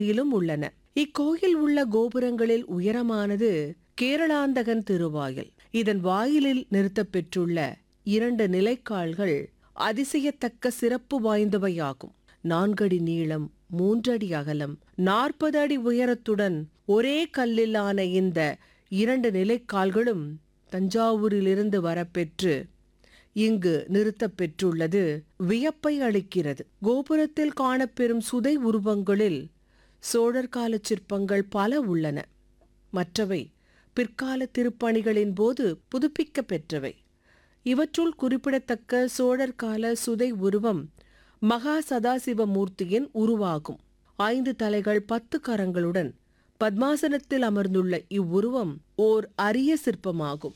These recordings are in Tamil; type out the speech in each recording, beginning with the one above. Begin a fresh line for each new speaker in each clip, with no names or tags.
இலும் உள்ளன இக்கோயில் உள்ள கோபுரங்களில் உயரமானது கேரளாந்தகன் திருவாயில் இதன் வாயிலில் நிறுத்தப் பெற்றுள்ள இரண்டு நிலைக்கால்கள் அதிசயத்தக்க சிறப்பு வாய்ந்தவையாகும் நான்கடி நீளம் மூன்றடி அகலம் நாற்பது அடி உயரத்துடன் ஒரே கல்லிலான இந்த இரண்டு நிலைக்கால்களும் தஞ்சாவூரிலிருந்து வரப்பெற்று இங்கு நிறுத்தப் பெற்றுள்ளது வியப்பை அளிக்கிறது கோபுரத்தில் காணப்பெறும் சுதை உருவங்களில் சோழர் கால சிற்பங்கள் பல உள்ளன மற்றவை பிற்கால திருப்பணிகளின் போது புதுப்பிக்க பெற்றவை இவற்றுள் குறிப்பிடத்தக்க சோழர் கால சுதை உருவம் மகா சதாசிவ மூர்த்தியின் உருவாகும் ஐந்து தலைகள் பத்து கரங்களுடன் பத்மாசனத்தில் அமர்ந்துள்ள இவ்வுருவம் ஓர் அரிய சிற்பமாகும்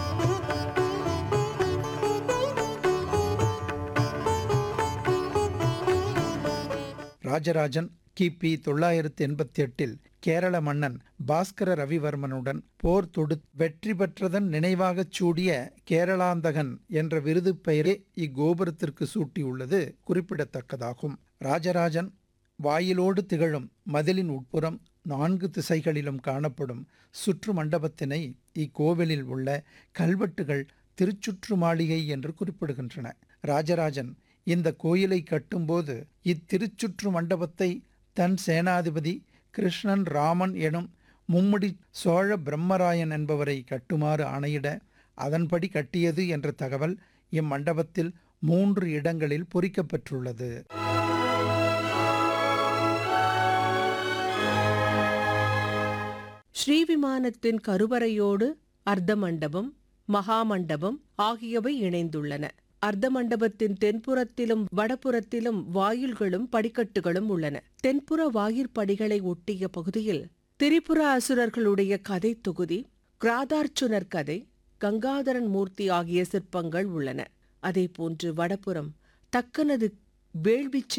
ராஜராஜன் கிபி தொள்ளாயிரத்து எண்பத்தி எட்டில் கேரள மன்னன் பாஸ்கர ரவிவர்மனுடன் போர் தொடு வெற்றி பெற்றதன் நினைவாகச் சூடிய கேரளாந்தகன் என்ற விருது பெயரே இக்கோபுரத்திற்கு சூட்டியுள்ளது குறிப்பிடத்தக்கதாகும் ராஜராஜன் வாயிலோடு திகழும் மதிலின் உட்புறம் நான்கு திசைகளிலும் காணப்படும் சுற்று மண்டபத்தினை இக்கோவிலில் உள்ள கல்வெட்டுகள் திருச்சுற்று மாளிகை என்று குறிப்பிடுகின்றன ராஜராஜன் இந்த கோயிலை கட்டும்போது இத்திருச்சுற்று மண்டபத்தை தன் சேனாதிபதி கிருஷ்ணன் ராமன் எனும் மும்முடி சோழ பிரம்மராயன் என்பவரை கட்டுமாறு ஆணையிட அதன்படி கட்டியது என்ற தகவல் இம்மண்டபத்தில் மூன்று இடங்களில் பொறிக்கப்பெற்றுள்ளது
ஸ்ரீவிமானத்தின் கருவறையோடு அர்த்த மண்டபம் மகாமண்டபம் ஆகியவை இணைந்துள்ளன அர்த்த மண்டபத்தின் தென்புறத்திலும் வடபுறத்திலும் வாயில்களும் படிக்கட்டுகளும் உள்ளன தென்புற வாயிற்படிகளை ஒட்டிய பகுதியில் திரிபுர அசுரர்களுடைய கதை தொகுதி கிராதார்ச்சுனர் கதை கங்காதரன் மூர்த்தி ஆகிய சிற்பங்கள் உள்ளன அதேபோன்று வடபுறம் தக்கனது வேள்விச்